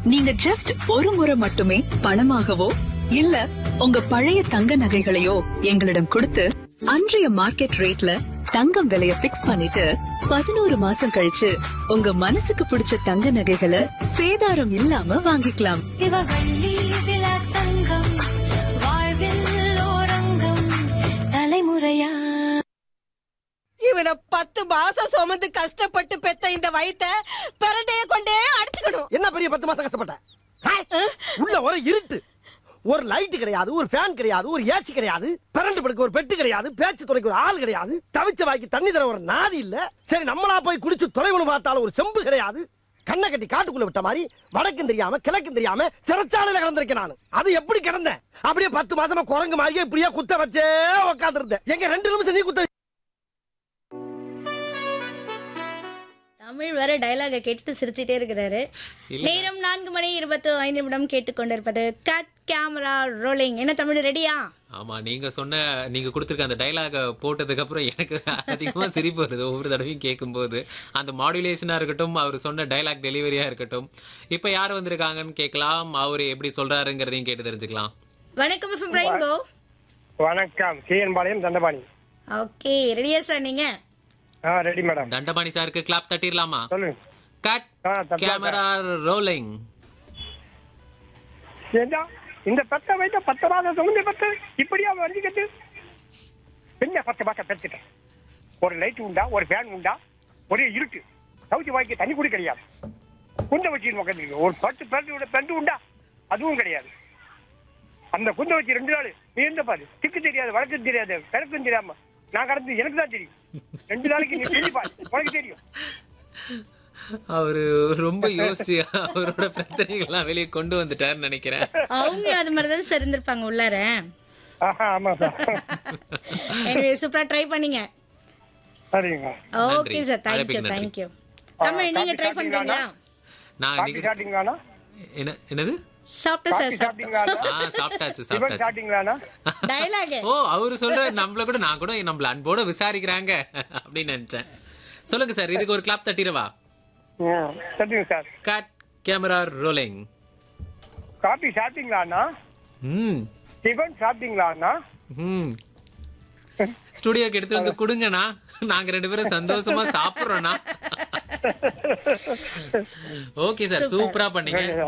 நீங்க ஜஸ்ட் ஒரு முறை மட்டுமே பணமாகவோ இல்ல உங்க பழைய தங்க நகைகளையோ எங்களிடம் கொடுத்து அன்றைய மார்க்கெட் ரேட்ல தங்கம் விலைய பிக்ஸ் பண்ணிட்டு பதினோரு மாசம் கழிச்சு உங்க மனசுக்கு பிடிச்ச தங்க நகைகளை சேதாரம் இல்லாம வாங்கிக்கலாம் சிவவள்ளி விலாஸ் தங்கம் வாழ்வில் ஓரங்கம் தலைமுறையா இவனை பத்து மாசம் சுமந்து கஷ்டப்பட்டு பெத்த இந்த வயித்த பிரண்டைய கொண்டே அடிச்சுக்கணும் என்ன பெரிய பத்து மாசம் கஷ்டப்பட்ட ஆ? உள்ள ஒரு இருட்டு ஒரு லைட் கிடையாது ஒரு ஃபேன் கிடையாது ஒரு ஏசி கிடையாது பிறண்டு படுக்க ஒரு பெட்டு கிடையாது பேச்சு துறைக்கு ஒரு ஆள் கிடையாது தவிச்ச வாய்க்கு தண்ணி தர ஒரு நாதி இல்ல சரி நம்மளா போய் குடிச்சு தொலைவனு பார்த்தாலும் ஒரு செம்பு கிடையாது கண்ணை கட்டி காட்டுக்குள்ள விட்ட மாதிரி வடக்கும் தெரியாம கிழக்கும் தெரியாம சிறைச்சாலையில கிடந்திருக்கேன் நான் அது எப்படி கிடந்தேன் அப்படியே பத்து மாசமா குரங்கு மாதிரியே இப்படியே குத்த வச்சே உட்காந்துருந்தேன் எங்க ரெண்டு நிமிஷம் நீ குத்த தமிழ் வர டைலாக கேட்டுட்டு சிரிச்சிட்டே இருக்கிறாரு நேரம் நான்கு மணி இருபத்து ஐந்து நிமிடம் கேட்டுக்கொண்டிருப்பது கட் கேமரா ரோலிங் என்ன தமிழ் ரெடியா ஆமா நீங்க சொன்ன நீங்க கொடுத்துருக்க அந்த டைலாக போட்டதுக்கு அப்புறம் எனக்கு அதிகமா சிரிப்பு வருது ஒவ்வொரு தடவையும் கேட்கும்போது அந்த மாடுலேஷனா இருக்கட்டும் அவர் சொன்ன டைலாக் டெலிவரியா இருக்கட்டும் இப்ப யார் வந்திருக்காங்கன்னு கேட்கலாம் அவர் எப்படி சொல்றாருங்கிறதையும் கேட்டு தெரிஞ்சுக்கலாம் வணக்கம் ஃப்ரம் ரெயின்போ வணக்கம் கேஎன் பாளையம் தண்டபாணி ஓகே ரெடியா சார் நீங்க ஆ ரெடி மேடம் தண்டபாணி சாருக்கு கிளாப் தட்டிடலாமா சொல்லுங்க கட் ஆ, தட்டலாம் கேமரா ரோலிங் ஏண்டா இந்த பத்த வைத்த பத்து மாதம் சுமந்து பத்து இப்படியா வரைஞ்சிக்கிட்டு என்ன பத்து மாசம் பெற்றுட்டேன் ஒரு லைட் உண்டா ஒரு ஃபேன் உண்டா ஒரே இருட்டு சவுச்சி வாய்க்கு தண்ணி கூட கிடையாது குந்த வச்சு உட்காந்துருக்கு ஒரு பத்து பேருந்து பெண்டு உண்டா அதுவும் கிடையாது அந்த குந்த வச்சு ரெண்டு நாள் நீ இருந்த பாரு திக்கு தெரியாது வழக்கு தெரியாது கிழக்கும் தெரியாம நான் கடந்து எனக்கு தான் தெரியும் ரெண்டு நாளைக்கு நீ சொல்லி பாரு உனக்கு தெரியும் அவரு ரொம்ப யோசிச்சு அவரோட பிரச்சனைகள் எல்லாம் வெளியே கொண்டு வந்துட்டாருன்னு நினைக்கிறேன் அவங்க அது மாதிரி தான் சார் இருந்திருப்பாங்க உள்ளார ஆஹா ஆமா சார் எனவே சூப்பரா ட்ரை பண்ணீங்க சரிங்க ஓகே சார் தேங்க்யூ அழைப்புக்கு நன்றி. தேங்க்யூ தமிழ் நீங்க ட்ரை பண்றீங்களா நான் காபி இன்னைக்கு சாப்பிட்டீங்களாண்ணா என்ன என்னது சாப்பிட்டு காபி சார் சாப்பிட்டு சாப்பிட்டீங்களாண்ணா ஆ சாப்பிட்டாச்சு டிஃபன் சாப்பிட்டாச்சு சாப்பிட்டீங்களாண்ணா டைலாக் ஓ அவரு சொல்ற நம்மள கூட நான் கூட நம்மள அன்போட விசாரிக்கிறாங்க அப்படின்னு நினைச்சேன் சொல்லுங்க சார் இதுக்கு ஒரு கிளாப் தட்டிடவா ம், சரிங்க sir cut camera rolling coffee சாப்பிட்டீங்களாண்ணா ம் டிஃபன் சாப்பிட்டீங்களாண்ணா ம் ஸ்டுடியோக்கு எடுத்து வந்து கொடுங்கண்ணா நாங்க ரெண்டு பேரும் சந்தோஷமா சாப்பிடுறோம்னா ஓகே சார் சூப்பரா பண்ணீங்க